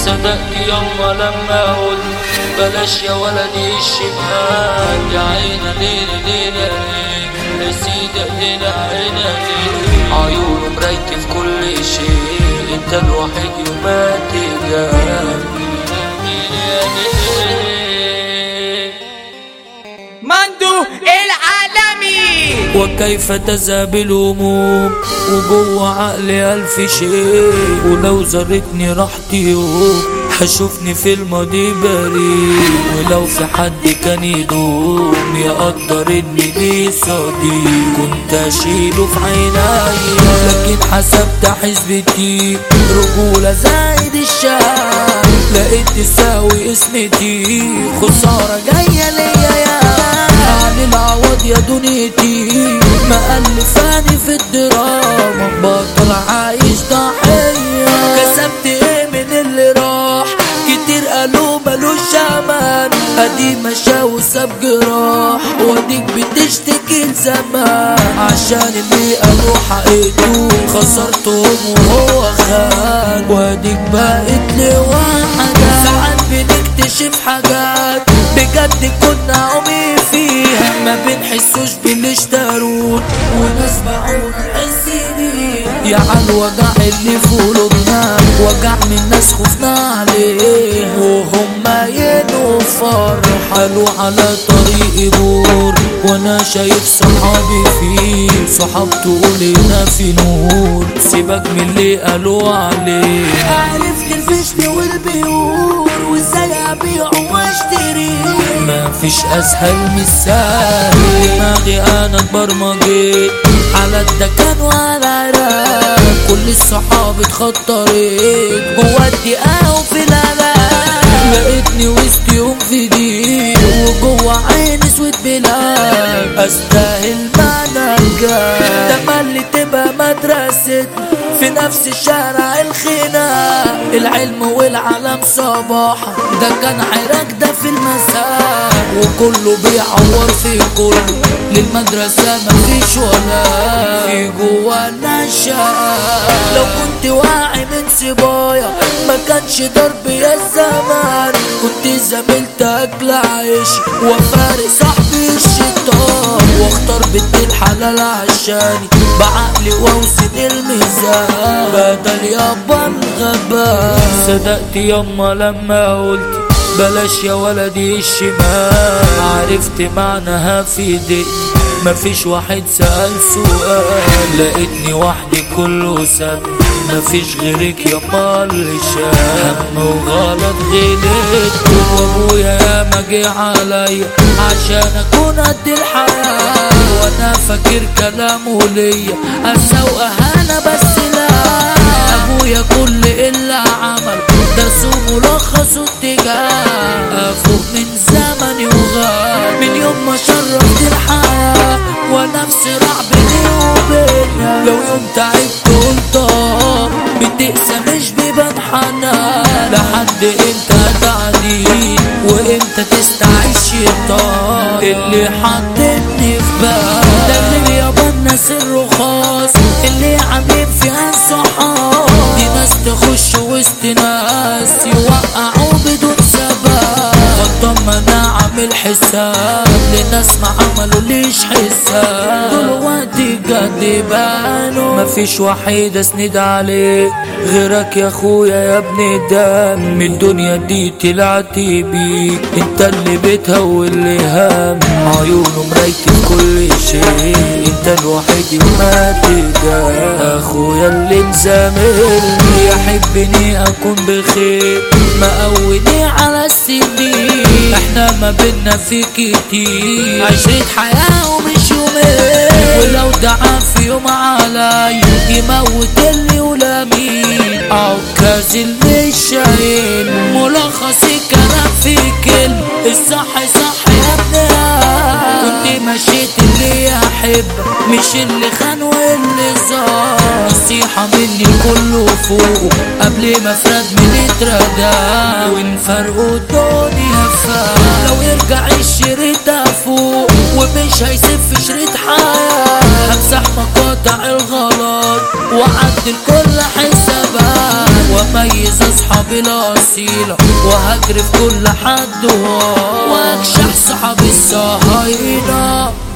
صدقت يما لما قلت بلاش يا ولدي الشبهات يا عينا ليلة ليلة ليلة يا سيدة ليلة عينا ليلة عيونه مرايتي في كل شيء انت الوحيد وما تجاه مندو العالمي وكيف تذهب الهموم وجوه عقلي ألف شيء ولو زارتني راحتي يوم هشوفني في الماضي بريء ولو في حد كان يدوم يقدر اني ليه صديق كنت اشيله في عينيا لكن حسبت حسبتي رجولة زايد الشام لقيت تساوي اسمتي خسارة جاية ليا يا عن العوض يا دنيتي مألفاني في الدراما بطل عايش ضحية كسبت ايه من اللي راح كتير قالوا ملوش امان ادي مشى وساب جراح واديك بتشتكي لزمان عشان اللي قالوا حقيقته خسرتهم وهو خان واديك بقت لوحدك ساعات بنكتشف حاجات بجد كنا عمي فيها ما بنحسوش باللي اشترون وناس باعونا نحس بيه يا عالوجع اللي في قلوبنا وجع من ناس خفنا عليه وهم ينو فرح قالوا على طريق دور وانا شايف صحابي فيه صحاب تقول هنا في نور سيبك من اللي قالوا عليه عرفت الفشل والبيور وازاي ابيع واشتري ما فيش اسهل من السهل دماغي انا اتبرمجت على الدكان وعلى العراق كل الصحاب اتخطرت جوا الدقاق وفي العراق لقيتني وسط يوم في دي وجوا عيني اسود بلاد استاهل معنى الجاه تملي تبقى مدرستي في نفس الشارع الخناق العلم والعلم صباحا ده كان عراك ده في المساء وكله بيعور في كله للمدرسة مفيش ولا في جوانا شقة لو كنت واعي من صبايا ما كانش ضرب يا الزمان كنت زميلت اكل عيش وفارق صاحبي الشيطان واختار بنت الحلال عشاني بعقلي واوزن الميزان بدل يابا الغباء صدقت يما لما قلت بلاش يا ولدي الشمال عرفت معناها في دي مفيش واحد سأل سؤال لقيتني وحدي كله سب مفيش غيرك يا اللي شال هم وغلط غلطت وابويا يا ما جه عليا عشان اكون قد الحياة وانا فاكر كلامه ليا اسوء انا بس لا ابويا كل اللي عمل درسه ملخص اتجاه افوق من زمني وغاب من يوم ما شرفت الحياة ونفسي راح بيني وبينها لو يوم تعبت قلت آه، بتقسى مش بيبان حنان لحد امتى هتعدي وامتى تستعيش الشيطان اللي حطتني في بال ده اللي يابا الناس الرخاص اللي عاملين فيها صحاب دي ناس تخش وسط ناس يوقعوا بدون سبب غلطان ما انا عامل حساب لناس ما عملوا ليش حساب دلوقتي جد بانوا مفيش وحيد اسند عليه غيرك يا اخويا يا ابن الدم الدنيا دي طلعت بيك انت اللي بتهول اللي هم عيونه مرايتي في كل شيء انت الوحيد وما تجاه اخويا اللي مزاملني يحبني اكون بخير مقودني على السنين احنا ما بينا في كتير عشرة حياة ومش يومين ولو دعا في يوم علي يموت اللي ولا مين عكاز مش شايل ملخص الكلام في كلمة الصح صح يا ابني كنت مشيت اللي يحب مش اللي خان واللي زار نصيحة مني كله فوق قبل ما افرد من اتردى ونفرقوا الدنيا فات لو يرجع الشريط فوق ومش هيسيب في شريط حياة همسح مقاطع الغلط واعدل كل حسابات واميز اصحاب قلبي الأصيلة وهجري في كل حد واكشح صحابي الصهاينة